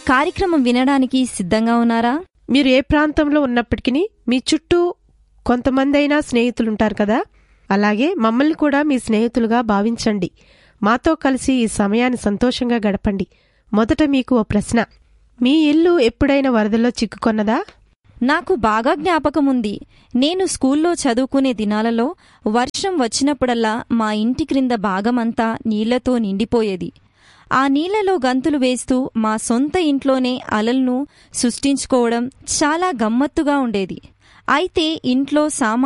కార్యక్రమం వినడానికి సిద్ధంగా ఉన్నారా మీరు ఏ ప్రాంతంలో ఉన్నప్పటికీ మీ చుట్టూ కొంతమంది అయినా స్నేహితులుంటారు కదా అలాగే మమ్మల్ని కూడా మీ స్నేహితులుగా భావించండి మాతో కలిసి ఈ సమయాన్ని సంతోషంగా గడపండి మొదట మీకు ఓ ప్రశ్న మీ ఇల్లు ఎప్పుడైనా వరదల్లో చిక్కుకొన్నదా నాకు బాగా జ్ఞాపకం ఉంది నేను స్కూల్లో చదువుకునే దినాలలో వర్షం వచ్చినప్పుడల్లా మా ఇంటి క్రింద భాగమంతా నీళ్లతో నిండిపోయేది ఆ నీళ్లలో గంతులు వేస్తూ మా సొంత ఇంట్లోనే అలలను సృష్టించుకోవడం చాలా గమ్మత్తుగా ఉండేది అయితే ఇంట్లో సామా